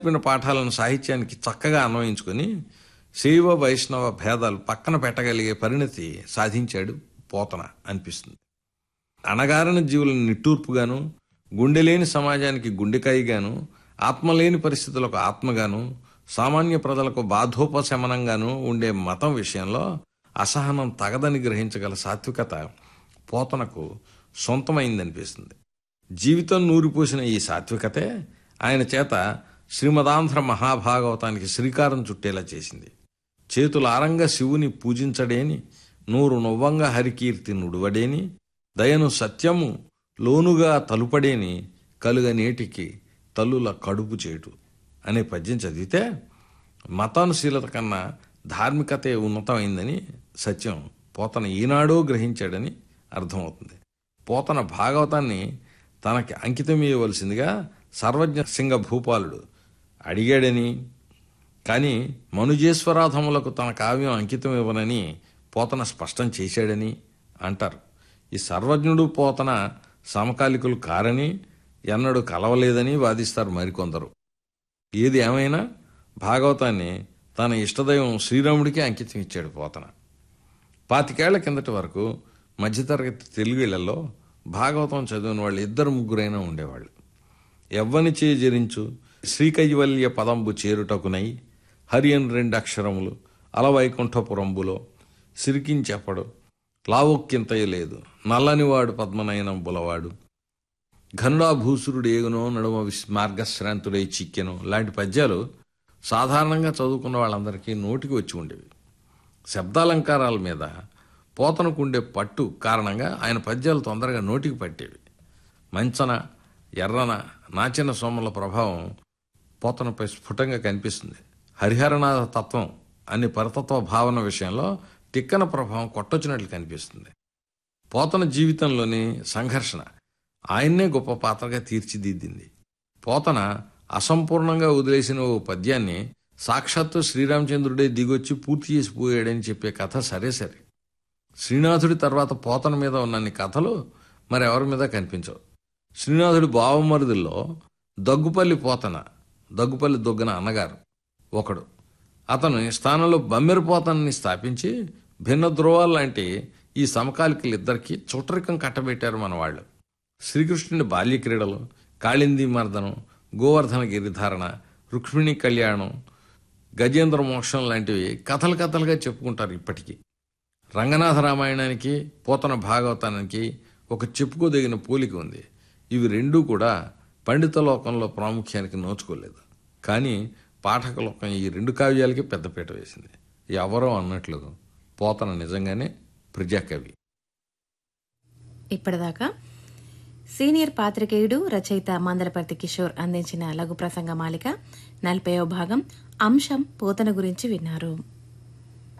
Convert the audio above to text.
చెప్పిన పాఠాలను సాహిత్యానికి చక్కగా అన్వయించుకొని శైవ వైష్ణవ భేదాలు పక్కన పెట్టగలిగే పరిణతి సాధించాడు పోతన అనిపిస్తుంది అణగారిన జీవులను నిట్టూర్పుగాను గుండెలేని సమాజానికి గుండెకాయిగాను ఆత్మలేని పరిస్థితులకు ఆత్మగాను సామాన్య ప్రజలకు బాధోపశమనంగాను ఉండే మతం విషయంలో అసహనం తగదని గ్రహించగల సాత్వికత పోతనకు సొంతమైందనిపిస్తుంది జీవితం నూరిపోసిన ఈ సాత్వికతే ఆయన చేత శ్రీమదాంధ్ర మహాభాగవతానికి శ్రీకారం చుట్టేలా చేసింది చేతులారంగా శివుని పూజించడేని నూరు నొవ్వంగా హరికీర్తి నుడువడేని దయను సత్యము లోనుగా తలుపడేని కలుగ నేటికి తల్లుల కడుపు చేటు అనే పద్యం చదివితే మతానుశీలత కన్నా ధార్మికతే ఉన్నతమైందని సత్యం పోతన ఈనాడో గ్రహించాడని అర్థమవుతుంది పోతన భాగవతాన్ని తనకి అంకితం ఇవ్వవలసిందిగా సర్వజ్ఞ సింగ భూపాలుడు అడిగాడని కానీ మనుజేశ్వరాధములకు తన కావ్యం అంకితం ఇవ్వనని పోతన స్పష్టం చేశాడని అంటారు ఈ సర్వజ్ఞుడు పోతన సమకాలికులు కారని ఎన్నడూ కలవలేదని వాదిస్తారు మరికొందరు ఏది ఏమైనా భాగవతాన్ని తన ఇష్టదైవం శ్రీరాముడికి అంకితం ఇచ్చాడు పోతన పాతికేళ్ల కిందటి వరకు మధ్యతరగతి తెలుగులలో భాగవతం చదివిన వాళ్ళు ఇద్దరు ముగ్గురైనా ఉండేవాళ్ళు ఎవ్వని చేజరించు శ్రీకైవల్య పదంబు చేరుటకునై హరియన్ రెండు అక్షరములు అలవైకుంఠపురంబులో సిరికించెప్పడు లావొక్కింతయ లేదు నల్లనివాడు పద్మనయనం బులవాడు ఘనుడాభూసురుడు ఏగునో నడుమ విస్- మార్గశ్రాంతుడై చిక్కెను లాంటి పద్యాలు సాధారణంగా చదువుకున్న వాళ్ళందరికీ నోటికి వచ్చి ఉండేవి శబ్దాలంకారాల మీద పోతనకుండే పట్టు కారణంగా ఆయన పద్యాలు తొందరగా నోటికి పట్టేవి మంచన ఎర్రన నాచిన సోమల ప్రభావం పోతనపై స్ఫుటంగా కనిపిస్తుంది హరిహరనాథ తత్వం అనే పరతత్వ భావన విషయంలో తిక్కన ప్రభావం కొట్టొచ్చినట్లు కనిపిస్తుంది పోతన జీవితంలోని సంఘర్షణ ఆయన్నే గొప్ప పాత్రగా తీర్చిదిద్దింది పోతన అసంపూర్ణంగా వదిలేసిన ఓ పద్యాన్ని సాక్షాత్తు శ్రీరామచంద్రుడే దిగొచ్చి పూర్తి చేసిపోయాడని చెప్పే కథ సరే సరే శ్రీనాథుడి తర్వాత పోతన మీద ఉన్నన్ని కథలు మరెవరి మీద కనిపించవు శ్రీనాథుడి బావమరుదుల్లో దగ్గుపల్లి పోతన దగ్గుపల్లి దొగ్గన అన్నగారు ఒకడు అతను ఈ స్థానంలో బమ్మెరు పోతనని స్థాపించి భిన్న ధ్రువాలు లాంటి ఈ సమకాలికలిద్దరికీ చుట్టరికం కట్టబెట్టారు మన వాళ్ళు శ్రీకృష్ణుని బాల్య క్రీడలు కాళింది మర్దనం గోవర్ధన గిరిధారణ రుక్మిణి కళ్యాణం గజేంద్ర మోక్షం లాంటివి కథలు కథలుగా చెప్పుకుంటారు ఇప్పటికీ రంగనాథ రామాయణానికి పోతన భాగవతానికి ఒక చెప్పుకోదగిన పోలిక ఉంది ఇవి రెండూ కూడా పండిత లోకంలో ప్రాముఖ్యానికి నోచుకోలేదు కానీ పాఠక లోకం ఈ రెండు కావ్యాలకి పెద్దపీట వేసింది ఎవరో అన్నట్లు పోతన నిజంగానే ప్రజాకవి ఇప్పటిదాకా సీనియర్ పాత్రికేయుడు రచయిత మందలపర్తి కిషోర్ అందించిన లఘు ప్రసంగ మాలిక నలభైవ భాగం అంశం పోతన గురించి విన్నారు